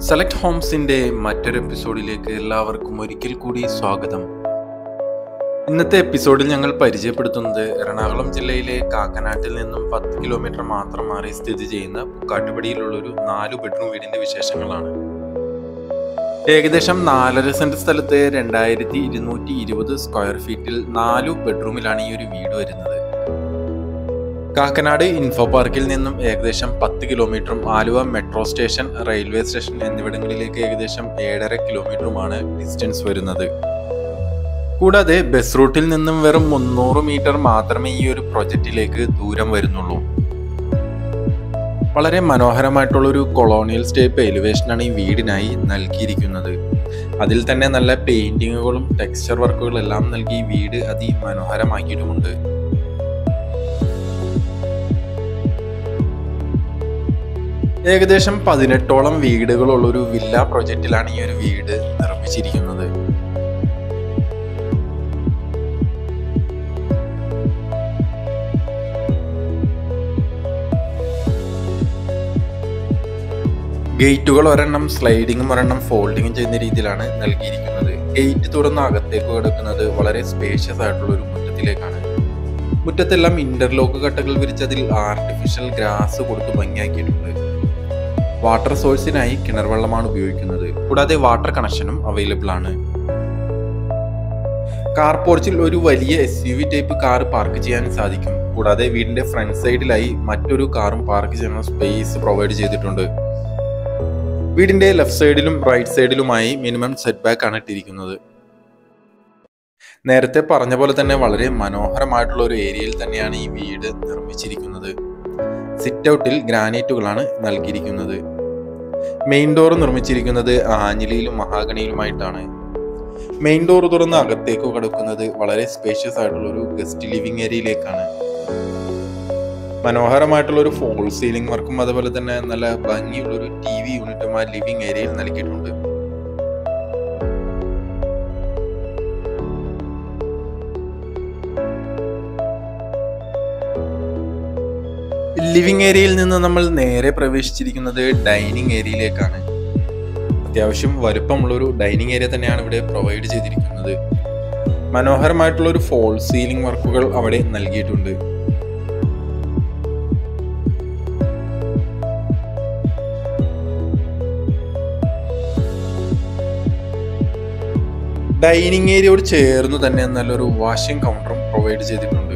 select ഹോംസിന്റെ മറ്റൊരു എപ്പിസോഡിലേക്ക് എല്ലാവർക്കും ഒരിക്കൽ കൂടി സ്വാഗതം ഇന്നത്തെ എപ്പിസോഡിൽ ഞങ്ങൾ പരിചയപ്പെടുത്തുന്നത് എറണാകുളം ജില്ലയിലെ കാക്കനാട്ടിൽ നിന്നും പത്ത് കിലോമീറ്റർ മാത്രം മാറി സ്ഥിതി ചെയ്യുന്ന പുക്കാട്ടുപടിയിലുള്ള ഒരു നാലു ബെഡ്റൂം വീടിന്റെ വിശേഷങ്ങളാണ് ഏകദേശം നാലര സെന്റ് സ്ഥലത്ത് രണ്ടായിരത്തി ഇരുന്നൂറ്റി ഇരുപത് സ്ക്വയർ ഫീറ്റിൽ നാലു ബെഡ്റൂമിലാണ് ഈ ഒരു വീട് വരുന്നത് കാക്കനാട് ഇൻഫോ പാർക്കിൽ നിന്നും ഏകദേശം പത്ത് കിലോമീറ്ററും Aluva metro station railway station എന്നിവിടങ്ങളിലേക്ക് ഏകദേശം ഏഴര കിലോമീറ്ററുമാണ് ഡിസ്റ്റൻസ് വരുന്നത് കൂടാതെ ബസ് റൂട്ടിൽ നിന്നും വെറും മുന്നൂറ് മീറ്റർ മാത്രമേ ഈ ഒരു പ്രൊജക്റ്റിലേക്ക് ദൂരം വരുന്നുള്ളൂ വളരെ മനോഹരമായിട്ടുള്ള ഒരു കൊളോണിയൽ സ്റ്റേപ്പ് എലിവേഷനാണ് ഈ വീടിനായി നൽകിയിരിക്കുന്നത് അതിൽ തന്നെ നല്ല പെയിന്റിങ്ങുകളും ടെക്സ്ചർ വർക്കുകളും എല്ലാം നൽകി ഈ വീട് അതിമനോഹരമാക്കിയിട്ടുമുണ്ട് ഏകദേശം പതിനെട്ടോളം വീടുകളുള്ള ഒരു വില്ല പ്രൊജക്റ്റിലാണ് ഈ ഒരു വീട് നിർമ്മിച്ചിരിക്കുന്നത് ഗേറ്റുകൾ ഒരെണ്ണം സ്ലൈഡിങ്ങും ഒരെണ്ണം ഫോൾഡിങ്ങും ചെയ്യുന്ന രീതിയിലാണ് നൽകിയിരിക്കുന്നത് ഗേറ്റ് തുറന്ന് അകത്തേക്ക് കിടക്കുന്നത് വളരെ സ്പേഷ്യസ് ആയിട്ടുള്ള ഒരു മുറ്റത്തിലേക്കാണ് മുറ്റത്തെല്ലാം ഇന്റർലോക്ക് കട്ടകൾ വിരിച്ചതിൽ ആർട്ടിഫിഷ്യൽ ഗ്രാസ് കൊടുത്ത് ഭംഗിയാക്കിയിട്ടുണ്ട് വാട്ടർ സോഴ്സിനായി കിണർ വെള്ളമാണ് ഉപയോഗിക്കുന്നത് കൂടാതെ വാട്ടർ കണക്ഷനും അവൈലബിൾ ആണ് കാർ പോർച്ചിൽ ഒരു വലിയ S U V type car park ചെയ്യാൻ സാധിക്കും കൂടാതെ വീടിന്റെ ഫ്രണ്ട് സൈഡിലായി മറ്റൊരു കാറും പാർക്ക് ചെയ്യാനുള്ള സ്പേസ് പ്രൊവൈഡ് ചെയ്തിട്ടുണ്ട് വീടിന്റെ ലെഫ്റ്റ് സൈഡിലും റൈറ്റ് സൈഡിലുമായി മിനിമം സെറ്റ് ബാക്ക് ആണ് ഇട്ടിരിക്കുന്നത് നേരത്തെ പറഞ്ഞ പോലെ തന്നെ വളരെ മനോഹരമായിട്ടുള്ള ഒരു ഏരിയയിൽ തന്നെയാണ് ഈ വീട് നിർമ്മിച്ചിരിക്കുന്നത് സിറ്റ് ഔട്ടിൽ ഗ്രാനൈറ്റുകളാണ് നൽകിയിരിക്കുന്നത് മെയിൻ ഡോർ നിർമ്മിച്ചിരിക്കുന്നത് ആഞ്ഞിലിയിലും മഹാഗണിയിലുമായിട്ടാണ് മെയിൻ ഡോർ തുറന്ന് അകത്തേക്ക് കടക്കുന്നത് വളരെ സ്പേഷ്യസ് ആയിട്ടുള്ള ഒരു ഗസ്റ്റ് ലിവിംഗ് ഏരിയയിലേക്കാണ് മനോഹരമായിട്ടുള്ള ഒരു ഫോൾ സീലിംഗ് വർക്കും അതുപോലെ തന്നെ നല്ല ഭംഗിയുള്ള ഒരു ടി വി യൂണിറ്റും ആ ലിവിംഗ് ഏരിയയിൽ നൽകിയിട്ടുണ്ട് ലിവിംഗ് ഏരിയയിൽ നിന്ന് നമ്മൾ നേരെ പ്രവേശിച്ചിരിക്കുന്നത് ഡൈനിങ് ഏരിയയിലേക്കാണ് അത്യാവശ്യം വലുപ്പമുള്ള ഒരു ഡൈനിങ് ഏരിയ തന്നെയാണ് ഇവിടെ പ്രൊവൈഡ് ചെയ്തിരിക്കുന്നത് മനോഹരമായിട്ടുള്ള ഒരു ഫോൾ സീലിംഗ് വർക്കുകൾ അവിടെ നൽകിയിട്ടുണ്ട് ഡൈനിങ് ഏരിയയോട് ചേർന്ന് തന്നെ നല്ലൊരു വാഷിംഗ് കൗണ്ടറും പ്രൊവൈഡ് ചെയ്തിട്ടുണ്ട്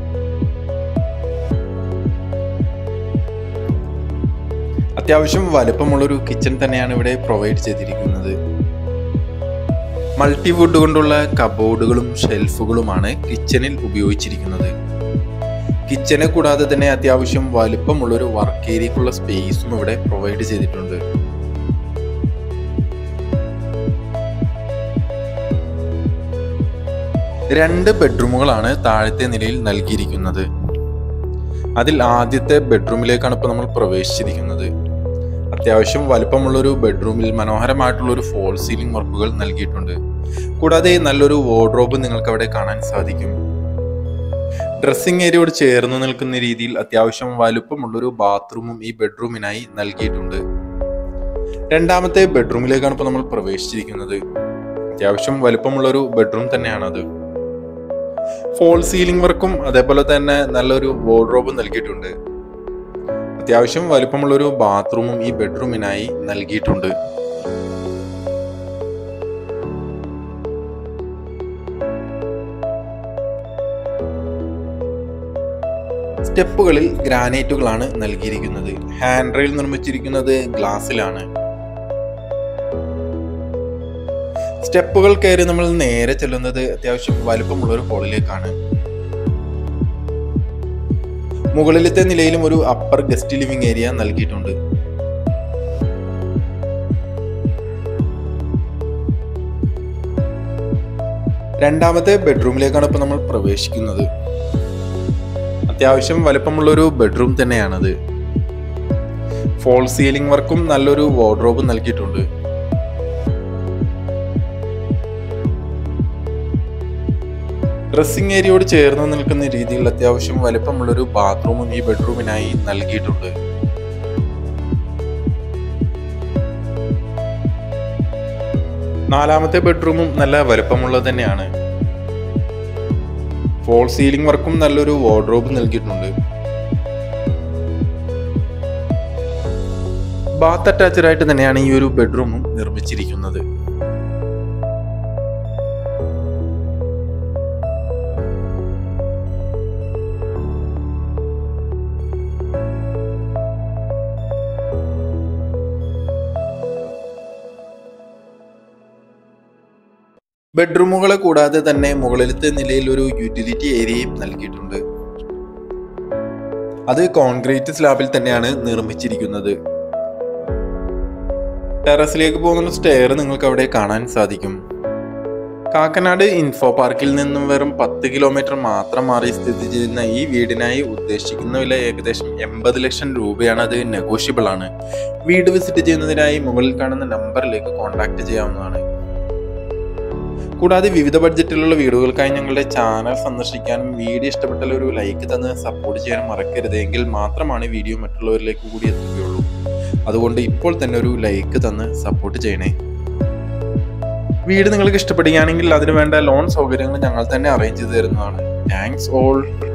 അത്യാവശ്യം വലുപ്പമുള്ളൊരു കിച്ചൺ തന്നെയാണ് ഇവിടെ പ്രൊവൈഡ് ചെയ്തിരിക്കുന്നത് മൾട്ടിവുഡ് കൊണ്ടുള്ള കബോർഡുകളും ഷെൽഫുകളുമാണ് കിച്ചണിൽ ഉപയോഗിച്ചിരിക്കുന്നത് കിച്ചനെ കൂടാതെ തന്നെ അത്യാവശ്യം വലുപ്പമുള്ളൊരു വർക്ക് ഏരിയക്കുള്ള സ്പേസും ഇവിടെ പ്രൊവൈഡ് ചെയ്തിട്ടുണ്ട് രണ്ട് ബെഡ്റൂമുകളാണ് താഴത്തെ നിലയിൽ നൽകിയിരിക്കുന്നത് അതിൽ ആദ്യത്തെ ബെഡ്റൂമിലേക്കാണ് ഇപ്പോൾ നമ്മൾ പ്രവേശിച്ചിരിക്കുന്നത് അത്യാവശ്യം വലുപ്പമുള്ളൊരു ബെഡ്റൂമിൽ മനോഹരമായിട്ടുള്ള ഒരു ഫോൾ സീലിംഗ് വർക്കുകൾ നൽകിയിട്ടുണ്ട് കൂടാതെ നല്ലൊരു വാർഡ്രോബ് നിങ്ങൾക്ക് അവിടെ കാണാൻ സാധിക്കും ഡ്രസ്സിംഗ് ഏരിയയോട് ചേർന്ന് നിൽക്കുന്ന രീതിയിൽ അത്യാവശ്യം വലുപ്പമുള്ളൊരു ബാത്റൂമും ഈ ബെഡ്റൂമിനായി നൽകിയിട്ടുണ്ട് രണ്ടാമത്തെ ബെഡ്റൂമിലേക്കാണ് ഇപ്പോൾ നമ്മൾ പ്രവേശിച്ചിരിക്കുന്നത് അത്യാവശ്യം വലുപ്പമുള്ളൊരു ബെഡ്റൂം തന്നെയാണത് ഫോൾ സീലിംഗ് വർക്കും അതേപോലെ തന്നെ നല്ലൊരു വാർഡ്രോബും നൽകിയിട്ടുണ്ട് അത്യാവശ്യം വലുപ്പമുള്ളൊരു ബാത്റൂമും ഈ ബെഡ്റൂമിനായി നൽകിയിട്ടുണ്ട് സ്റ്റെപ്പുകളിൽ ഗ്രാനൈറ്റുകളാണ് നൽകിയിരിക്കുന്നത് ഹാൻഡ് റെയിൽ നിർമ്മിച്ചിരിക്കുന്നത് ഗ്ലാസ്സിലാണ് സ്റ്റെപ്പുകൾ കയറി നമ്മൾ നേരെ ചെല്ലുന്നത് അത്യാവശ്യം വലുപ്പമുള്ള ഒരു ഹോളിലേക്കാണ് മുകളിലത്തെ നിലയിലും ഒരു അപ്പർ ഗസ്റ്റ് ലിവിംഗ് ഏരിയ നൽകിയിട്ടുണ്ട് രണ്ടാമത്തെ ബെഡ്റൂമിലേക്കാണ് ഇപ്പോൾ നമ്മൾ പ്രവേശിക്കുന്നത് അത്യാവശ്യം വലുപ്പമുള്ളൊരു ബെഡ്റൂം തന്നെയാണത് ഫോൾ സീലിംഗ് വർക്കും നല്ലൊരു വാർഡ്രോബും നൽകിയിട്ടുണ്ട് ഡ്രസ്സിംഗ് ഏരിയയോട് ചേർന്ന് നിൽക്കുന്ന രീതിയിൽ അത്യാവശ്യം വലുപ്പമുള്ളൊരു ബാത്റൂമും ഈ ബെഡ്റൂമിനായി നൽകിയിട്ടുണ്ട് നാലാമത്തെ ബെഡ്റൂമും നല്ല വലുപ്പമുള്ളത് തന്നെയാണ് ഫോൾ സീലിംഗ് വർക്കും നല്ലൊരു വാർഡ്രോബ് നൽകിയിട്ടുണ്ട് ബാത്ത് അറ്റാച്ച്ഡ് ആയിട്ട് തന്നെയാണ് ഈ ഒരു ബെഡ്റൂമും നിർമ്മിച്ചിരിക്കുന്നത് ബെഡ്റൂമുകളെ കൂടാതെ തന്നെ മുകളിലത്തെ നിലയിൽ ഒരു യൂട്ടിലിറ്റി ഏരിയയും നൽകിയിട്ടുണ്ട് അത് കോൺക്രീറ്റ് സ്ലാബിൽ തന്നെയാണ് നിർമ്മിച്ചിരിക്കുന്നത് ടെറസിലേക്ക് പോകുന്ന സ്റ്റെയർ നിങ്ങൾക്ക് അവിടെ കാണാൻ സാധിക്കും കാക്കനാട് ഇൻഫോ പാർക്കിൽ നിന്നും വെറും പത്ത് കിലോമീറ്റർ മാത്രം മാറി സ്ഥിതി ചെയ്യുന്ന ഈ വീടിനായി ഉദ്ദേശിക്കുന്ന വില ഏകദേശം എൺപത് ലക്ഷം രൂപയാണ് അത് നെഗോഷ്യബിൾ ആണ് വീട് വിസിറ്റ് ചെയ്യുന്നതിനായി മുകളിൽ കാണുന്ന നമ്പറിലേക്ക് കോൺടാക്ട് ചെയ്യാവുന്നതാണ് കൂടാതെ വിവിധ ബഡ്ജറ്റിലുള്ള വീടുകൾക്കായി ഞങ്ങളുടെ ചാനൽ സന്ദർശിക്കാനും വീഡിയോ ഇഷ്ടപ്പെട്ടാൽ ഒരു ലൈക്ക് തന്ന് സപ്പോർട്ട് ചെയ്യാനും മറക്കരുത് എങ്കിൽ മാത്രമാണ് വീഡിയോ മറ്റുള്ളവരിലേക്ക് കൂടി എത്തുകയുള്ളൂ അതുകൊണ്ട് ഇപ്പോൾ തന്നെ ഒരു ലൈക്ക് തന്ന് സപ്പോർട്ട് ചെയ്യണേ വീട് നിങ്ങൾക്ക് ഇഷ്ടപ്പെടുകയാണെങ്കിൽ അതിന് വേണ്ട ലോൺ സൗകര്യങ്ങൾ ഞങ്ങൾ തന്നെ അറേഞ്ച് ചെയ്ത് തരുന്നതാണ് താങ്ക്സ് ഓൾ